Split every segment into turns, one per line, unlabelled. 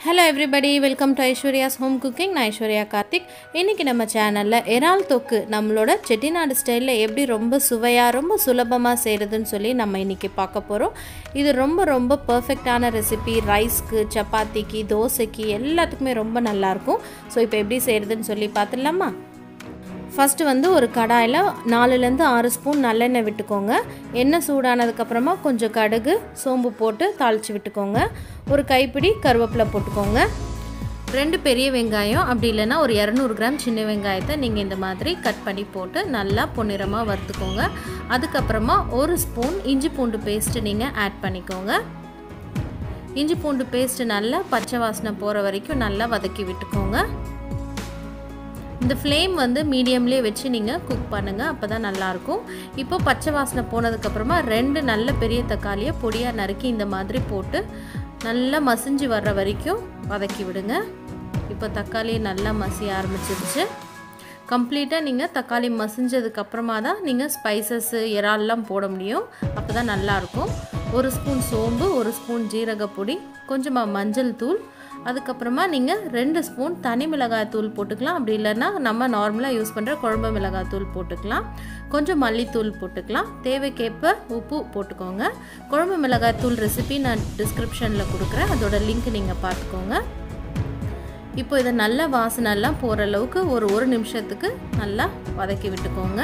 hello everybody welcome to Aishwarya's home cooking நான் ஐஸ்வர்யா கார்த்திக் இன்றைக்கி நம்ம சேனலில் இறால் தொக்கு நம்மளோட செட்டிநாடு ஸ்டைலில் எப்படி ரொம்ப சுவையாக ரொம்ப சுலபமாக செய்கிறதுன்னு சொல்லி நம்ம இன்றைக்கி பார்க்க போகிறோம் இது ரொம்ப ரொம்ப பர்ஃபெக்டான ரெசிபி ரைஸ்க்கு சப்பாத்திக்கு தோசைக்கு எல்லாத்துக்குமே ரொம்ப நல்லாயிருக்கும் ஸோ இப்போ எப்படி செய்கிறதுன்னு சொல்லி பார்த்துடலாமா ஃபஸ்ட்டு வந்து ஒரு கடாயில் நாலுலேருந்து ஆறு ஸ்பூன் நல்லெண்ணெய் விட்டுக்கோங்க எண்ணெய் சூடானதுக்கப்புறமா கொஞ்சம் கடுகு சோம்பு போட்டு தாளித்து விட்டுக்கோங்க ஒரு கைப்பிடி கருவேப்பிலை போட்டுக்கோங்க ரெண்டு பெரிய வெங்காயம் அப்படி இல்லைன்னா ஒரு இரநூறு கிராம் சின்ன வெங்காயத்தை நீங்கள் இந்த மாதிரி கட் பண்ணி போட்டு நல்லா பொன்னிறமாக வறுத்துக்கோங்க அதுக்கப்புறமா ஒரு ஸ்பூன் இஞ்சி பூண்டு பேஸ்ட்டு நீங்கள் ஆட் பண்ணிக்கோங்க இஞ்சி பூண்டு பேஸ்ட்டு நல்லா பச்சை வாசனை போகிற வரைக்கும் நல்லா வதக்கி விட்டுக்கோங்க இந்த ஃப்ளேம் வந்து மீடியம்லேயே வச்சு நீங்கள் குக் பண்ணுங்கள் அப்போ தான் நல்லாயிருக்கும் இப்போ பச்சை வாசனை போனதுக்கப்புறமா ரெண்டு நல்ல பெரிய தக்காளியை பொடியாக நறுக்கி இந்த மாதிரி போட்டு நல்லா மசிஞ்சு வர்ற வரைக்கும் வதக்கி விடுங்க இப்போ தக்காளி நல்லா மசிய ஆரம்பிச்சிருச்சு கம்ப்ளீட்டாக நீங்கள் தக்காளி மசிஞ்சதுக்கப்புறமா தான் நீங்கள் ஸ்பைசஸ்ஸு இறால்லாம் போட முடியும் அப்போ தான் நல்லாயிருக்கும் ஒரு ஸ்பூன் சோம்பு ஒரு ஸ்பூன் ஜீரகப்பொடி கொஞ்சமாக மஞ்சள் தூள் அதுக்கப்புறமா நீங்கள் ரெண்டு ஸ்பூன் தனி மிளகாய் தூள் போட்டுக்கலாம் அப்படி இல்லைன்னா நம்ம நார்மலாக யூஸ் பண்ணுற குழம்பு மிளகாய் தூள் போட்டுக்கலாம் கொஞ்சம் மல்லித்தூள் போட்டுக்கலாம் தேவைக்கேற்ப உப்பு போட்டுக்கோங்க குழம்பு மிளகாய் தூள் ரெசிபி நான் டிஸ்கிரிப்ஷனில் கொடுக்குறேன் அதோட லிங்க் நீங்கள் பார்த்துக்கோங்க இப்போ இதை நல்லா வாசனைலாம் போகிற அளவுக்கு ஒரு ஒரு நிமிஷத்துக்கு நல்லா வதக்கி விட்டுக்கோங்க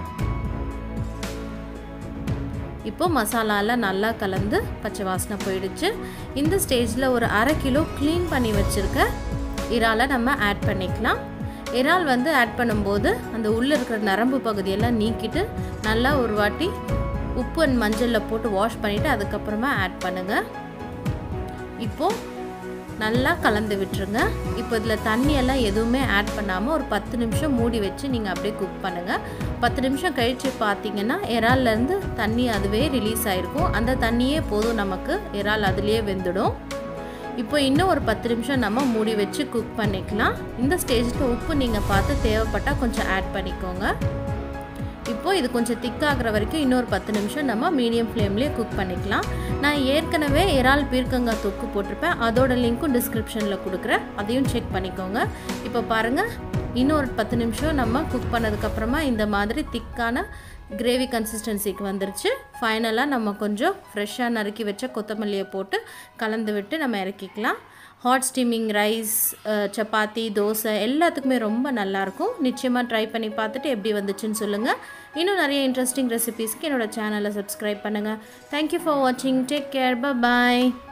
இப்போ மசாலாலாம் நல்லா கலந்து பச்சை வாசனை போயிடுச்சு இந்த ஸ்டேஜில் ஒரு அரை கிலோ க்ளீன் பண்ணி வச்சுருக்க இறாலை நம்ம ஆட் பண்ணிக்கலாம் இறால் வந்து ஆட் பண்ணும்போது அந்த உள்ளே இருக்கிற நரம்பு பகுதியெல்லாம் நீக்கிட்டு நல்லா ஒரு வாட்டி உப்பு அண்ட் மஞ்சளில் போட்டு வாஷ் பண்ணிவிட்டு அதுக்கப்புறமா ஆட் பண்ணுங்கள் இப்போது நல்லா கலந்து விட்டுருங்க இப்போ இதில் தண்ணியெல்லாம் எதுவுமே ஆட் பண்ணாமல் ஒரு பத்து நிமிஷம் மூடி வச்சு நீங்கள் அப்படியே குக் பண்ணுங்கள் பத்து நிமிஷம் கழித்து பார்த்தீங்கன்னா இறால்லேருந்து தண்ணி அதுவே ரிலீஸ் ஆகிருக்கும் அந்த தண்ணியே போதும் நமக்கு இறால் அதுலேயே வெந்துடும் இப்போ இன்னும் ஒரு பத்து நிமிஷம் நம்ம மூடி வச்சு குக் பண்ணிக்கலாம் இந்த ஸ்டேஜில் உப்பு நீங்கள் பார்த்து தேவைப்பட்டால் கொஞ்சம் ஆட் பண்ணிக்கோங்க இப்போது இது கொஞ்சம் திக்காகிற வரைக்கும் இன்னொரு பத்து நிமிஷம் நம்ம மீடியம் ஃப்ளேம்லேயே குக் பண்ணிக்கலாம் நான் ஏற்கனவே இறால் பீர்க்கங்காய் தொக்கு போட்டிருப்பேன் அதோட லிங்க்கும் டிஸ்கிரிப்ஷனில் கொடுக்குறேன் அதையும் செக் பண்ணிக்கோங்க இப்போ பாருங்கள் இன்னொரு பத்து நிமிஷம் நம்ம குக் பண்ணதுக்கப்புறமா இந்த மாதிரி திக்கான கிரேவி கன்சிஸ்டன்சிக்கு வந்துருச்சு ஃபைனலாக நம்ம கொஞ்சம் ஃப்ரெஷ்ஷாக நறுக்கி வச்ச கொத்தமல்லியை போட்டு கலந்து விட்டு நம்ம இறக்கிக்கலாம் hot steaming rice chapati dosa எல்லாத்துக்குமே ரொம்ப நல்லாயிருக்கும் நிச்சயமாக ட்ரை பண்ணி பார்த்துட்டு எப்படி வந்துச்சுன்னு சொல்லுங்கள் இன்னும் நிறைய இன்ட்ரெஸ்டிங் ரெசிபீஸ்க்கு என்னோடய சேனலை சப்ஸ்கிரைப் பண்ணுங்கள் தேங்க்யூ ஃபார் வாட்சிங் டேக் கேர் பாய்